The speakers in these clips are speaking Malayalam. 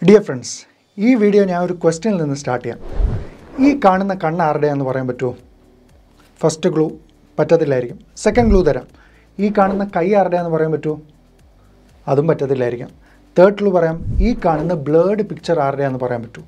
ഡിയർ ഫ്രണ്ട്സ് ഈ വീഡിയോ ഞാൻ ഒരു ക്വസ്റ്റ്യനിൽ നിന്ന് സ്റ്റാർട്ട് ചെയ്യാം ഈ കാണുന്ന കണ്ണ് ആരുടെയാണെന്ന് പറയാൻ പറ്റുമോ ഫസ്റ്റ് ക്ലൂ പറ്റത്തില്ലായിരിക്കും സെക്കൻഡ് ക്ലൂ തരാം ഈ കാണുന്ന കൈ ആരുടെയാണെന്ന് പറയാൻ പറ്റുമോ അതും പറ്റത്തില്ലായിരിക്കാം തേർഡ് ക്ലൂ പറയാം ഈ കാണുന്ന ബ്ലേഡ് പിക്ചർ ആരുടെയാണെന്ന് പറയാൻ പറ്റുമോ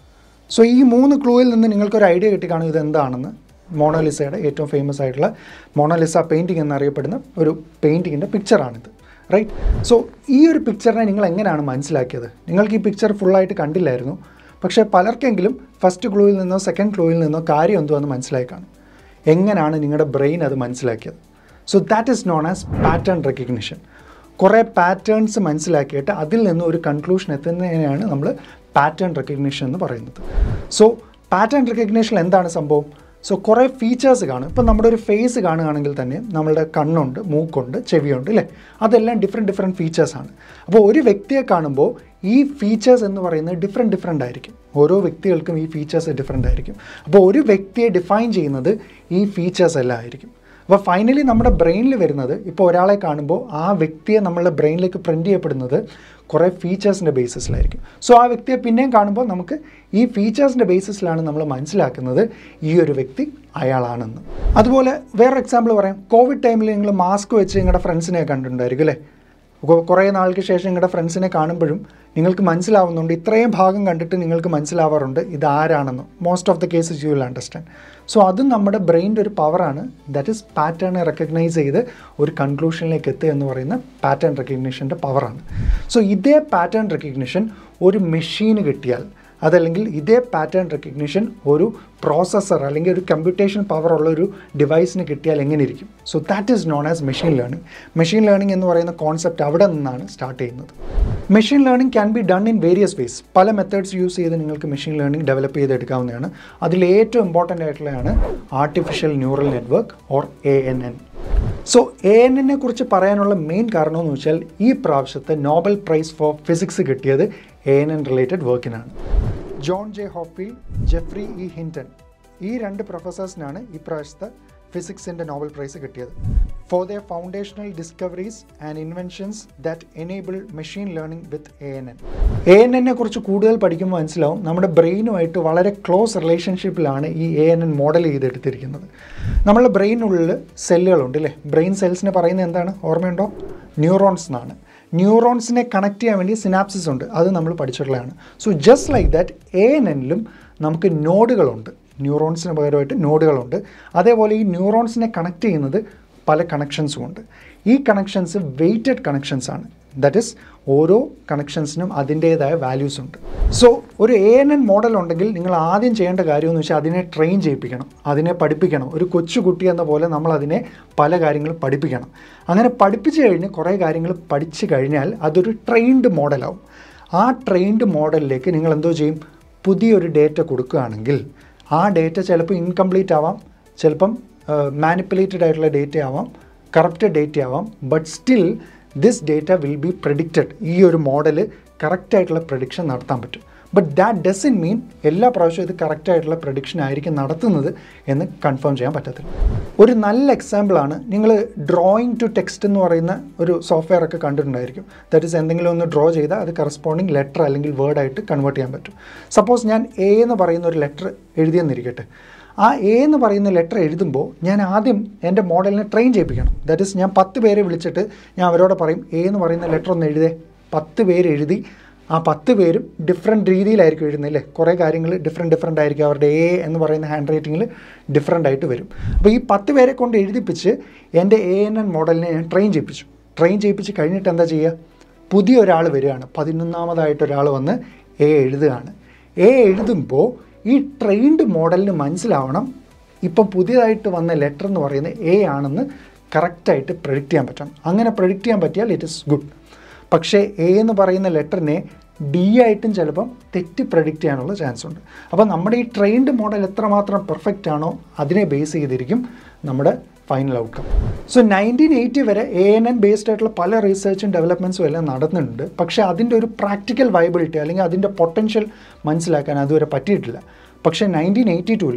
സോ ഈ മൂന്ന് ക്ലൂവിൽ നിന്ന് നിങ്ങൾക്കൊരു ഐഡിയ കിട്ടിക്കാണും ഇത് എന്താണെന്ന് മോണോലിസയുടെ ഏറ്റവും ഫേമസ് ആയിട്ടുള്ള മോണോലിസ പെയിൻറ്റിംഗ് എന്നറിയപ്പെടുന്ന ഒരു പെയിൻറ്റിങ്ങിൻ്റെ പിക്ചറാണിത് റൈറ്റ് സോ ഈ ഒരു പിക്ചറിനെ നിങ്ങൾ എങ്ങനെയാണ് മനസ്സിലാക്കിയത് നിങ്ങൾക്ക് ഈ പിക്ചർ ഫുള്ളായിട്ട് കണ്ടില്ലായിരുന്നു പക്ഷേ പലർക്കെങ്കിലും ഫസ്റ്റ് ക്ലൂവിൽ നിന്നോ സെക്കൻഡ് ക്ലൂവിൽ നിന്നോ കാര്യം എന്തുവെന്ന് മനസ്സിലായി കാണും എങ്ങനെയാണ് നിങ്ങളുടെ ബ്രെയിൻ അത് മനസ്സിലാക്കിയത് so that is known as pattern recognition കുറേ പാറ്റേൺസ് മനസ്സിലാക്കിയിട്ട് അതിൽ നിന്ന് ഒരു കൺക്ലൂഷൻ എത്തുന്നതിനെയാണ് നമ്മൾ പാറ്റേൺ റെക്കഗ്നിഷൻ എന്ന് പറയുന്നത് സോ പാറ്റേൺ റെക്കഗ്നിഷൻ എന്താണ് സംഭവം സോ കുറേ ഫീച്ചേഴ്സ് കാണും ഇപ്പം നമ്മുടെ ഒരു ഫേസ് കാണുകയാണെങ്കിൽ തന്നെ നമ്മളുടെ കണ്ണുണ്ട് മൂക്കുണ്ട് ചെവിയുണ്ട് അല്ലേ അതെല്ലാം ഡിഫറെൻറ്റ് ഡിഫറെൻറ്റ് ഫീച്ചേഴ്സാണ് അപ്പോൾ ഒരു വ്യക്തിയെ കാണുമ്പോൾ ഈ ഫീച്ചേഴ്സ് എന്ന് പറയുന്നത് ഡിഫറെൻറ്റ് ഡിഫറെൻ്റ് ആയിരിക്കും ഓരോ വ്യക്തികൾക്കും ഈ ഫീച്ചേഴ്സ് ഡിഫറെൻ്റ് ആയിരിക്കും അപ്പോൾ ഒരു വ്യക്തിയെ ഡിഫൈൻ ചെയ്യുന്നത് ഈ ഫീച്ചേഴ്സ് എല്ലാം ആയിരിക്കും അപ്പോൾ ഫൈനലി നമ്മുടെ ബ്രെയിനിൽ വരുന്നത് ഇപ്പോൾ ഒരാളെ കാണുമ്പോൾ ആ വ്യക്തിയെ നമ്മളുടെ ബ്രെയിനിലേക്ക് പ്രിൻറ്റ് ചെയ്യപ്പെടുന്നത് കുറേ ഫീച്ചേഴ്സിൻ്റെ ബേസിസിലായിരിക്കും സോ ആ വ്യക്തിയെ പിന്നെയും കാണുമ്പോൾ നമുക്ക് ഈ ഫീച്ചേഴ്സിൻ്റെ ബേസിസിലാണ് നമ്മൾ മനസ്സിലാക്കുന്നത് ഈ ഒരു വ്യക്തി അയാളാണെന്ന് അതുപോലെ വേറൊരു എക്സാമ്പിൾ പറയാം കോവിഡ് ടൈമിൽ നിങ്ങൾ മാസ്ക് വെച്ച് നിങ്ങളുടെ ഫ്രണ്ട്സിനെ കണ്ടിട്ടുണ്ടായിരിക്കും അല്ലേ കൊ- കുറേ നാൾക്ക് ശേഷം നിങ്ങളുടെ ഫ്രണ്ട്സിനെ കാണുമ്പോഴും നിങ്ങൾക്ക് മനസ്സിലാവുന്നുണ്ട് ഇത്രയും ഭാഗം കണ്ടിട്ട് നിങ്ങൾക്ക് മനസ്സിലാവാറുണ്ട് ഇത് ആരാണെന്ന് most of the cases you will understand so അതും നമ്മുടെ ബ്രെയിൻ്റെ ഒരു പവറാണ് ദാറ്റ് ഇസ് പാറ്റേൺ റെക്കഗ്നൈസ് ചെയ്ത് ഒരു കൺക്ലൂഷനിലേക്ക് എത്തുക എന്ന് പറയുന്ന പാറ്റേൺ റെക്കഗ്നിഷൻ്റെ പവറാണ് സോ ഇതേ പാറ്റേൺ റെക്കഗ്നിഷൻ ഒരു മെഷീന് കിട്ടിയാൽ അതല്ലെങ്കിൽ ഇതേ പാറ്റേൺ റെക്കഗ്നിഷൻ ഒരു പ്രോസസ്സർ അല്ലെങ്കിൽ ഒരു കമ്പ്യൂട്ടേഷൻ പവർ ഉള്ള ഒരു ഡിവൈസിന് കിട്ടിയാൽ എങ്ങനെ ഇരിക്കും so that is known as machine learning machine learning എന്ന് പറയുന്ന കോൺസെപ്റ്റ് അവിടെ നിന്നാണ് സ്റ്റാർട്ട് ചെയ്യുന്നത് machine learning can be done in various ways പല മെത്തേഡ്സ് യൂസ് ചെയ്ത് നിങ്ങൾക്ക് മെഷീൻ ലേണിംഗ് ഡെവലപ്പ് ചെയ്തെടുക്കാവുന്നതാണ് അതിൽ ഏറ്റവും ഇമ്പോർട്ടൻ്റ് ആയിട്ടുള്ളതാണ് artificial neural network or A N N so A N എന്നെ കുറിച്ച് പറയാനുള്ള മെയിൻ കാരണം എന്ന് വെച്ചാൽ ഈ പ്രാവശ്യത്തെ നോബൽ പ്രൈസ് ഫോർ ഫിസിക്സ് കിട്ടിയത് എ എൻ എൻ റിലേറ്റഡ് വർക്കിനാണ് John J Hopfield Geoffrey E Hinton ഈ രണ്ട് പ്രൊഫസേഴ്സിനാണ് ഈ പ്രാവശ്യത്തെ ഫിസിക്സിൻ്റെ നോബൽ പ്രൈസ് കിട്ടിയത് for the foundational discoveries and inventions that enable machine learning with A N N A N എന്നെ കുറിച്ച് കൂടുതൽ പഠിക്കുമ്പോൾ മനസ്സിലാവും നമ്മുടെ ബ്രെയിനുമായിട്ട് വളരെ ക്ലോസ് റിലേഷൻഷിപ്പിലാണ് ഈ എ എൻ എൻ മോഡൽ ചെയ്തെടുത്തിരിക്കുന്നത് നമ്മുടെ ബ്രെയിനുള്ളിൽ സെല്ലുകളുണ്ട് അല്ലേ ബ്രെയിൻ സെൽസിനെ പറയുന്നത് എന്താണ് ഓർമ്മയുണ്ടോ ന്യൂറോൺസ് എന്നാണ് ന്യൂറോൺസിനെ കണക്ട് ചെയ്യാൻ വേണ്ടി സിനാപ്സിസ് ഉണ്ട് അത് നമ്മൾ പഠിച്ചിട്ടുള്ളതാണ് so just like that A N എന്നിലും നമുക്ക് നോഡുകളുണ്ട് ന്യൂറോൺസിന് പകരമായിട്ട് നോഡുകളുണ്ട് അതേപോലെ ഈ ന്യൂറോൺസിനെ കണക്ട് ചെയ്യുന്നത് പല കണക്ഷൻസും ഉണ്ട് ഈ കണക്ഷൻസ് വെയ്റ്റഡ് കണക്ഷൻസ് ആണ് ദാറ്റ് ഇസ് ഓരോ കണക്ഷൻസിനും അതിൻ്റേതായ വാല്യൂസ് ഉണ്ട് സോ ഒരു എ എൻ എൻ മോഡൽ ഉണ്ടെങ്കിൽ നിങ്ങൾ ആദ്യം ചെയ്യേണ്ട കാര്യം എന്ന് വെച്ചാൽ അതിനെ ട്രെയിൻ ചെയ്യിപ്പിക്കണം അതിനെ പഠിപ്പിക്കണം ഒരു കൊച്ചു കുട്ടി എന്ന പോലെ നമ്മൾ അതിനെ പല കാര്യങ്ങളും പഠിപ്പിക്കണം അങ്ങനെ പഠിപ്പിച്ചു കഴിഞ്ഞ് കുറേ കാര്യങ്ങൾ പഠിച്ചു കഴിഞ്ഞാൽ അതൊരു ട്രെയിൻഡ് മോഡലാവും ആ ട്രെയിൻഡ് മോഡലിലേക്ക് നിങ്ങൾ എന്തോ ചെയ്യും പുതിയൊരു ഡേറ്റ കൊടുക്കുകയാണെങ്കിൽ ആ ഡേറ്റ ചിലപ്പോൾ ഇൻകംപ്ലീറ്റ് ആവാം ചിലപ്പം മാനിപ്പുലേറ്റഡ് ആയിട്ടുള്ള ഡേറ്റ ആവാം കറപ്റ്റഡ് ഡേറ്റ ആവാം but still this data will be predicted ഈ ഒരു മോഡൽ കറക്റ്റായിട്ടുള്ള പ്രഡിക്ഷൻ നടത്താൻ പറ്റും ബട്ട് ദാറ്റ് ഡസൻ മീൻ എല്ലാ പ്രാവശ്യവും ഇത് കറക്റ്റായിട്ടുള്ള പ്രഡിക്ഷൻ ആയിരിക്കും നടത്തുന്നത് എന്ന് കൺഫേം ചെയ്യാൻ പറ്റത്തില്ല ഒരു നല്ല എക്സാമ്പിളാണ് നിങ്ങൾ ഡ്രോയിങ് ടു ടെക്സ്റ്റ് എന്ന് പറയുന്ന ഒരു സോഫ്റ്റ്വെയർ ഒക്കെ കണ്ടിട്ടുണ്ടായിരിക്കും ദാറ്റ് ഇസ് എന്തെങ്കിലും ഒന്ന് ഡ്രോ ചെയ്താൽ അത് കറസ്പോണ്ടിങ് ലെറ്റർ അല്ലെങ്കിൽ വേർഡായിട്ട് കൺവേർട്ട് ചെയ്യാൻ പറ്റും സപ്പോസ് ഞാൻ എ എന്ന് പറയുന്ന ഒരു ലെറ്റർ എഴുതിയെന്നിരിക്കട്ടെ ആ എ എന്ന് പറയുന്ന ലെറ്റർ എഴുതുമ്പോൾ ഞാൻ ആദ്യം എൻ്റെ മോഡലിനെ ട്രെയിൻ ചെയ്യിപ്പിക്കണം ദാറ്റ് ഇസ് ഞാൻ പത്ത് പേരെ വിളിച്ചിട്ട് ഞാൻ അവരോട് പറയും എ എന്ന് പറയുന്ന ലെറ്റർ ഒന്ന് എഴുതേ പത്ത് പേര് എഴുതി ആ പത്ത് പേരും ഡിഫറെൻറ്റ് രീതിയിലായിരിക്കും എഴുതുന്നത് അല്ലേ കുറേ കാര്യങ്ങൾ ഡിഫറെൻറ്റ് ഡിഫറെൻ്റ് ആയിരിക്കും അവരുടെ എ എന്ന് പറയുന്ന ഹാൻഡ് റൈറ്റിങ്ങിൽ ഡിഫറെൻ്റ് ആയിട്ട് വരും അപ്പോൾ ഈ പത്ത് പേരെ കൊണ്ട് എഴുതിപ്പിച്ച് എൻ്റെ എ എൻ എൻ മോഡലിനെ ഞാൻ ട്രെയിൻ ചെയ്യിപ്പിച്ചു ട്രെയിൻ ചെയ്യിപ്പിച്ച് കഴിഞ്ഞിട്ട് എന്താ ചെയ്യുക പുതിയ ഒരാൾ വരികയാണ് പതിനൊന്നാമതായിട്ട് ഒരാൾ വന്ന് എ എഴുതുകയാണ് എ എഴുതുമ്പോൾ ഈ ട്രെയിൻഡ് മോഡലിന് മനസ്സിലാവണം ഇപ്പം പുതിയതായിട്ട് വന്ന ലെറ്റർ എന്ന് പറയുന്നത് എ ആണെന്ന് കറക്റ്റായിട്ട് പ്രഡിക്റ്റ് ചെയ്യാൻ പറ്റണം അങ്ങനെ പ്രഡിക്റ്റ് ചെയ്യാൻ പറ്റിയാൽ ഇറ്റ് ഇസ് ഗുഡ് പക്ഷേ എ എന്ന് പറയുന്ന ലെറ്ററിനെ ഡി ആയിട്ടും ചിലപ്പം തെറ്റ് പ്രഡിക്റ്റ് ചെയ്യാനുള്ള ചാൻസ് ഉണ്ട് അപ്പോൾ നമ്മുടെ ഈ ട്രെയിൻഡ് മോഡൽ എത്രമാത്രം പെർഫെക്റ്റ് ആണോ അതിനെ ബേസ് ചെയ്തിരിക്കും നമ്മുടെ final outcome so nineteen eighty വരെ എ എൻ എൻ ബേസ്ഡ് ആയിട്ടുള്ള പല റിസർച്ചും ഡെവലപ്മെൻറ്റ്സും എല്ലാം നടന്നിട്ടുണ്ട് പക്ഷേ അതിൻ്റെ ഒരു പ്രാക്ടിക്കൽ വൈബിലിറ്റി അല്ലെങ്കിൽ അതിൻ്റെ പൊട്ടൻഷ്യൽ മനസ്സിലാക്കാൻ അതുവരെ പറ്റിയിട്ടില്ല പക്ഷേ നയൻറ്റീൻ എയ്റ്റി ടൂവിൽ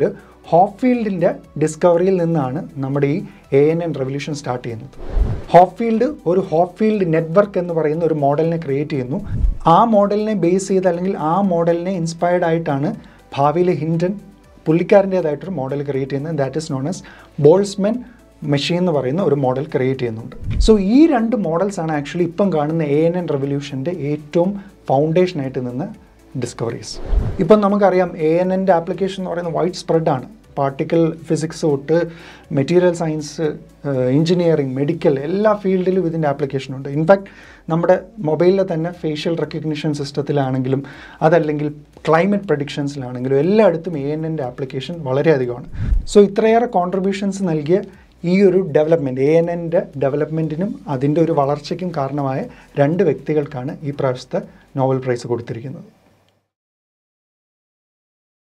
ഹോപ്ഫീൽഡിൻ്റെ ഡിസ്കവറിയിൽ നിന്നാണ് നമ്മുടെ ഈ A N N revolution start ചെയ്യുന്നത് ഹോപ്ഫീൽഡ് ഒരു ഹോപ്ഫീൽഡ് നെറ്റ്വർക്ക് എന്ന് പറയുന്ന ഒരു മോഡലിനെ ക്രിയേറ്റ് ചെയ്യുന്നു ആ മോഡലിനെ ബേസ് ചെയ്ത് അല്ലെങ്കിൽ ആ മോഡലിനെ ഇൻസ്പയർഡ് ആയിട്ടാണ് ഭാവിയിൽ ഹിൻഡൻ പുള്ളിക്കാരൻ്റേതായിട്ടൊരു മോഡൽ ക്രിയേറ്റ് ചെയ്യുന്നത് that is known as Boltzmann machine എന്ന് പറയുന്ന ഒരു മോഡൽ ക്രിയേറ്റ് ചെയ്യുന്നുണ്ട് സോ ഈ രണ്ട് മോഡൽസ് ആണ് ആക്ച്വലി ഇപ്പം കാണുന്ന എ എൻ എൻ റെവല്യൂഷൻ്റെ ഏറ്റവും ഫൗണ്ടേഷനായിട്ട് നിന്ന് ഡിസ്കവറീസ് ഇപ്പം നമുക്കറിയാം എ എൻ എൻ്റെ ആപ്ലിക്കേഷൻ എന്ന് പറയുന്നത് വൈഡ് സ്പ്രെഡാണ് പാർട്ടിക്കൽ ഫിസിക്സ് തൊട്ട് മെറ്റീരിയൽ സയൻസ് എഞ്ചിനീയറിംഗ് മെഡിക്കൽ എല്ലാ ഫീൽഡിലും ഇതിൻ്റെ ആപ്ലിക്കേഷൻ ഉണ്ട് ഇൻഫാക്ട് നമ്മുടെ മൊബൈലിലെ തന്നെ ഫേഷ്യൽ റെക്കഗ്നിഷൻ സിസ്റ്റത്തിലാണെങ്കിലും അതല്ലെങ്കിൽ ക്ലൈമറ്റ് പ്രഡിക്ഷൻസിലാണെങ്കിലും എല്ലായിടത്തും എ എൻ എൻ്റെ ആപ്ലിക്കേഷൻ വളരെയധികമാണ് സോ ഇത്രയേറെ കോൺട്രിബ്യൂഷൻസ് നൽകിയ ഈ ഒരു ഡെവലപ്മെൻറ്റ് എ എൻ എൻ്റെ ഡെവലപ്മെൻറ്റിനും അതിൻ്റെ ഒരു വളർച്ചയ്ക്കും കാരണമായ രണ്ട് വ്യക്തികൾക്കാണ് ഈ പ്രാവശ്യത്തെ നോബൽ പ്രൈസ് കൊടുത്തിരിക്കുന്നത്